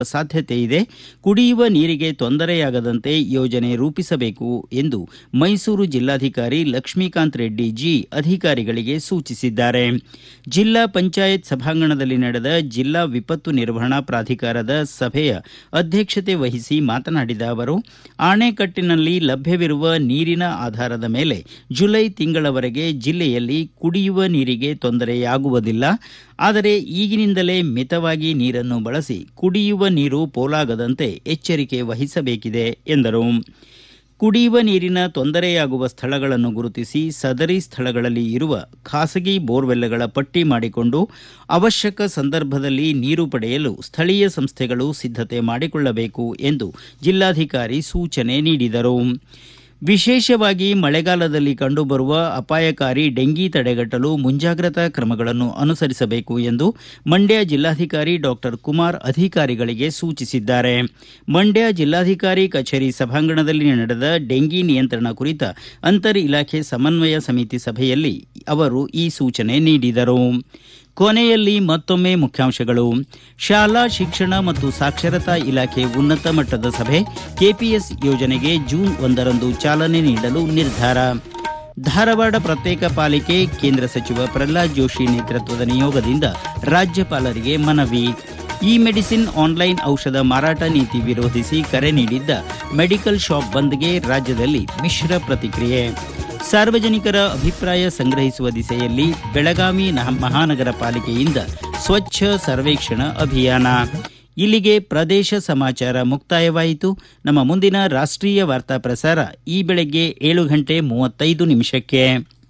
ಸಾಧ್ಯತೆ ಇದೆ ಕುಡಿಯುವ ನೀರಿಗೆ ತೊಂದರೆಯಾಗದಂತೆ ಯೋಜನೆ ರೂಪಿಸಬೇಕು ಎಂದು ಮೈಸೂರು ಜಿಲ್ಲಾಧಿಕಾರಿ ಲಕ್ಷ್ಮೀಕಾಂತ್ ರೆಡ್ಡಿ ಜಿ ಅಧಿಕಾರಿಗಳಿಗೆ ಸೂಚಿಸಿದ್ದಾರೆ ಜಿಲ್ಲಾ ಪಂಚಾಯತ್ ಸಭಾಂಗಣದಲ್ಲಿ ನಡೆದ ಜಿಲ್ಲಾ ವಿಪತ್ತು ನಿರ್ವಹಣಾ ಪ್ರಾಧಿಕಾರದ ಸಭೆಯ ಅಧ್ಯಕ್ಷತೆ ವಹಿಸಿ ಮಾತನಾಡಿದ ಅವರು ಆಣೆಕಟ್ಟಿನಲ್ಲಿ ಲಭ್ಯವಿರುವ ನೀರಿನ ಆಧಾರದ ಮೇಲೆ ಜುಲೈ ತಿಂಗಳವರೆಗೆ ಜಿಲ್ಲೆಯಲ್ಲಿ ಕುಡಿಯುವ ನೀರಿಗೆ ತೊಂದರೆಯಾಗುವುದಿಲ್ಲ ಆದರೆ ಈಗಿನಿಂದಲೇ ಮಿತವಾಗಿ ನೀರನ್ನು ಬಳಸಿ ಕುಡಿಯುವ ನೀರು ಪೋಲಾಗದಂತೆ ಎಚ್ಚರಿಕೆ ವಹಿಸಬೇಕಿದೆ ಎಂದರು ಕುಡಿಯುವ ನೀರಿನ ತೊಂದರೆಯಾಗುವ ಸ್ಥಳಗಳನ್ನು ಗುರುತಿಸಿ ಸದರಿ ಸ್ಥಳಗಳಲ್ಲಿ ಇರುವ ಖಾಸಗಿ ಬೋರ್ವೆಲ್ಗಳ ಪಟ್ಟಿ ಮಾಡಿಕೊಂಡು ಅವಶ್ಯಕ ಸಂದರ್ಭದಲ್ಲಿ ನೀರು ಪಡೆಯಲು ಸ್ಥಳೀಯ ಸಂಸ್ಥೆಗಳು ಸಿದ್ಧತೆ ಮಾಡಿಕೊಳ್ಳಬೇಕು ಎಂದು ಜಿಲ್ಲಾಧಿಕಾರಿ ಸೂಚನೆ ನೀಡಿದರು ವಿಶೇಷವಾಗಿ ಮಳೆಗಾಲದಲ್ಲಿ ಕಂಡುಬರುವ ಅಪಾಯಕಾರಿ ಡೆಂಗಿ ತಡೆಗಟ್ಟಲು ಮುಂಜಾಗ್ರತಾ ಕ್ರಮಗಳನ್ನು ಅನುಸರಿಸಬೇಕು ಎಂದು ಮಂಡ್ಯ ಜಿಲ್ಲಾಧಿಕಾರಿ ಡಾಕ್ಟರ್ ಕುಮಾರ್ ಅಧಿಕಾರಿಗಳಿಗೆ ಸೂಚಿಸಿದ್ದಾರೆ ಮಂಡ್ಯ ಜಿಲ್ಲಾಧಿಕಾರಿ ಕಚೇರಿ ಸಭಾಂಗಣದಲ್ಲಿ ನಡೆದ ಡೆಂಗಿ ನಿಯಂತ್ರಣ ಕುರಿತ ಅಂತರ್ ಇಲಾಖೆ ಸಮನ್ವಯ ಸಮಿತಿ ಸಭೆಯಲ್ಲಿ ಅವರು ಈ ಸೂಚನೆ ನೀಡಿದರು ಕೊನೆಯಲ್ಲಿ ಮತ್ತೊಮ್ಮೆ ಮುಖ್ಯಾಂಶಗಳು ಶಾಲಾ ಶಿಕ್ಷಣ ಮತ್ತು ಸಾಕ್ಷರತಾ ಇಲಾಖೆ ಉನ್ನತ ಮಟ್ಟದ ಸಭೆ ಕೆಪಿಎಸ್ ಯೋಜನೆಗೆ ಜೂನ್ ಒಂದರಂದು ಚಾಲನೆ ನೀಡಲು ನಿರ್ಧಾರ ಧಾರವಾಡ ಪ್ರತ್ಯೇಕ ಪಾಲಿಕೆ ಕೇಂದ್ರ ಸಚಿವ ಪ್ರಹ್ಲಾದ್ ಜೋಶಿ ನೇತೃತ್ವದ ನಿಯೋಗದಿಂದ ರಾಜ್ಯಪಾಲರಿಗೆ ಮನವಿ ಇ ಮೆಡಿಸಿನ್ ಆನ್ಲೈನ್ ಔಷಧ ಮಾರಾಟ ನೀತಿ ವಿರೋಧಿಸಿ ಕರೆ ನೀಡಿದ್ದ ಮೆಡಿಕಲ್ ಶಾಪ್ ಬಂದ್ಗೆ ರಾಜ್ಯದಲ್ಲಿ ಮಿಶ್ರ ಪ್ರತಿಕ್ರಿಯೆ ಸಾರ್ವಜನಿಕರ ಅಭಿಪ್ರಾಯ ಸಂಗ್ರಹಿಸುವ ದಿಸೆಯಲ್ಲಿ ಬೆಳಗಾವಿ ಮಹಾನಗರ ಪಾಲಿಕೆಯಿಂದ ಸ್ವಚ್ಛ ಸರ್ವೇಕ್ಷಣ ಅಭಿಯಾನ ಇಲ್ಲಿಗೆ ಪ್ರದೇಶ ಸಮಾಚಾರ ಮುಕ್ತಾಯವಾಯಿತು ನಮ್ಮ ಮುಂದಿನ ರಾಷ್ಟ್ರೀಯ ವಾರ್ತಾ ಪ್ರಸಾರ ಈ ಬೆಳಗ್ಗೆ ಏಳು ಗಂಟೆ ಮೂವತ್ತೈದು ನಿಮಿಷಕ್ಕೆ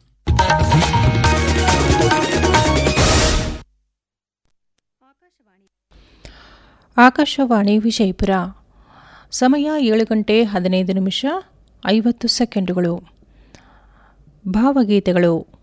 ಆಕಾಶವಾಣಿ ವಿಜಯಪುರ ಸಮಯ ಏಳು ಗಂಟೆ ಹದಿನೈದು ನಿಮಿಷ ಐವತ್ತು ಸೆಕೆಂಡುಗಳು ಭಾವಗೀತೆಗಳು